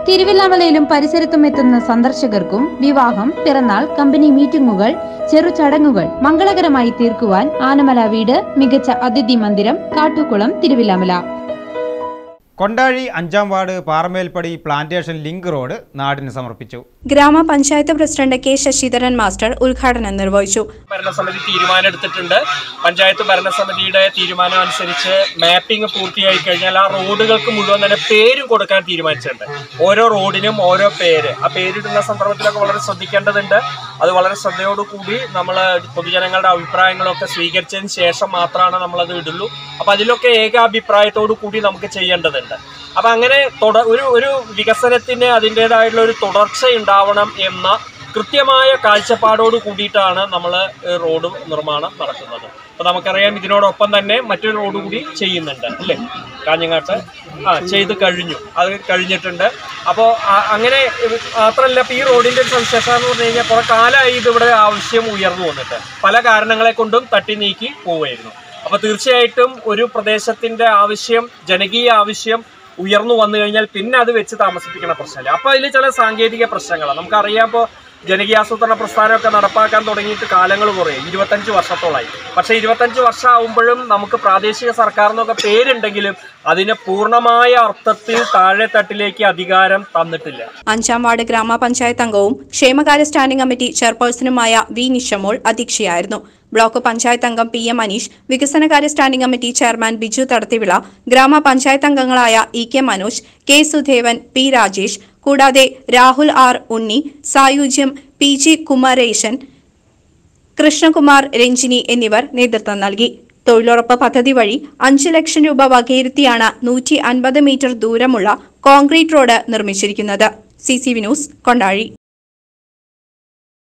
തിരുവില്ലാമലയിലും പരിസരത്തും എത്തുന്ന സന്ദർശകർക്കും വിവാഹം പിറന്നാൾ കമ്പനി മീറ്റിംഗുകൾ ചെറു ചടങ്ങുകൾ മംഗളകരമായി തീർക്കുവാൻ ആനമല വീട് മികച്ച അതിഥി മന്ദിരം കാട്ടുകുളം തിരുവില്ലാമല കൊണ്ടാഴി അഞ്ചാം ward Paramelppadi plantation link road നാടിന് സമർപ്പിച്ചു ഗ്രാമപഞ്ചായത്ത് പ്രസിഡന്റ് കെ ശശിധരൻ മാസ്റ്റർ ഉദ്ഘാടനം നിർവഹിച്ചു ഭരണസമിതി തീരുമാനമെടുത്തിട്ടുണ്ട് പഞ്ചായത്ത് ഭരണസമിതിയുടെ തീരുമാനം അനുസരിച്ച് മാപ്പിംഗ് പൂർത്തിയായി കഴിഞ്ഞാൽ ആ റോഡുകൾക്ക് മുഴുവൻ തന്നെ പേരും കൊടുക്കാൻ തീരുമാനിച്ചിട്ടുണ്ട് ഓരോ റോഡിനും ഓരോ പേര് ആ പേരിടുന്ന സന്ദർഭത്തിലൊക്കെ വളരെ ശ്രദ്ധിക്കേണ്ടതുണ്ട് അത് വളരെ ശ്രദ്ധയോടുകൂടി നമ്മൾ പൊതുജനങ്ങളുടെ അഭിപ്രായങ്ങളൊക്കെ സ്വീകരിച്ചതിന് ശേഷം മാത്രമാണ് നമ്മളത് ഇടുള്ളൂ അപ്പൊ അതിലൊക്കെ ഏകാഭിപ്രായത്തോടു കൂടി നമുക്ക് ചെയ്യേണ്ടതുണ്ട് അപ്പൊ അങ്ങനെ തുട ഒരു ഒരു വികസനത്തിന് അതിൻ്റെതായിട്ടുള്ള ഒരു തുടർച്ച ഉണ്ടാവണം എന്ന കൃത്യമായ കാഴ്ചപ്പാടോട് കൂടിയിട്ടാണ് നമ്മൾ റോഡ് നിർമ്മാണം നടത്തുന്നത് അപ്പോൾ നമുക്കറിയാം ഇതിനോടൊപ്പം തന്നെ മറ്റൊരു റോഡ് കൂടി ചെയ്യുന്നുണ്ട് അല്ലേ കാഞ്ഞങ്ങാട്ട് ആ ചെയ്ത് കഴിഞ്ഞു അത് കഴിഞ്ഞിട്ടുണ്ട് അപ്പോൾ അങ്ങനെ ഇത് മാത്രമല്ല ഇപ്പോൾ ഈ റോഡിൻ്റെ ഒരു സവിശേഷത എന്ന് പറഞ്ഞു കഴിഞ്ഞാൽ കുറെ കാലമായി ഇത് ഇവിടെ ആവശ്യം ഉയർന്നു വന്നിട്ട് പല കാരണങ്ങളെ കൊണ്ടും തട്ടി നീക്കി പോവുമായിരുന്നു അപ്പോൾ തീർച്ചയായിട്ടും ഒരു പ്രദേശത്തിൻ്റെ ആവശ്യം ജനകീയ ആവശ്യം ഉയർന്നു വന്നു കഴിഞ്ഞാൽ പിന്നെ അത് വെച്ച് താമസിപ്പിക്കുന്ന പ്രശ്നമില്ല അപ്പോൾ അതിൽ ചില സാങ്കേതിക പ്രശ്നങ്ങളാണ് നമുക്കറിയാം ഇപ്പോൾ ജനകീയാസൂത്രണ പ്രസ്ഥാനമൊക്കെ നടപ്പാക്കാൻ തുടങ്ങിയിട്ട് കാലങ്ങൾ കുറേ ഇരുപത്തഞ്ച് വർഷത്തോളായി പക്ഷേ ഇരുപത്തഞ്ച് വർഷം ആകുമ്പോഴും നമുക്ക് പ്രാദേശിക സർക്കാർ എന്നൊക്കെ പേരുണ്ടെങ്കിലും അതിന് പൂർണ്ണമായ അർത്ഥത്തിൽ താഴെത്തട്ടിലേക്ക് അധികാരം തന്നിട്ടില്ല അഞ്ചാം വാർഡ് ഗ്രാമപഞ്ചായത്ത് അംഗവും ക്ഷേമകാര്യ സ്റ്റാൻഡിംഗ് കമ്മിറ്റി ചെയർപേഴ്സണുമായ വി നിഷമോൾ അധ്യക്ഷയായിരുന്നു ബ്ലോക്ക് പഞ്ചായത്ത് അംഗം പി എം മനീഷ് വികസനകാര്യ standing committee chairman Biju Thadathivila ഗ്രാമപഞ്ചായത്ത് അംഗങ്ങളായ E K Manoj K Sudhevan P Rajesh കൂടാതെ Rahul R Unni Sayujyam P G Kumaresan Krishnakumar Ranjini എന്നിവർ നേതൃത്വം നൽകി തൊഴിലുറപ്പ് പദ്ധതി വഴി അഞ്ച് ലക്ഷം രൂപ വകയിരുത്തിയാണ് നൂറ്റി അൻപത് മീറ്റർ ദൂരമുള്ള കോൺക്രീറ്റ് റോഡ് നിർമ്മിച്ചിരിക്കുന്നത് C C V news Kondazhy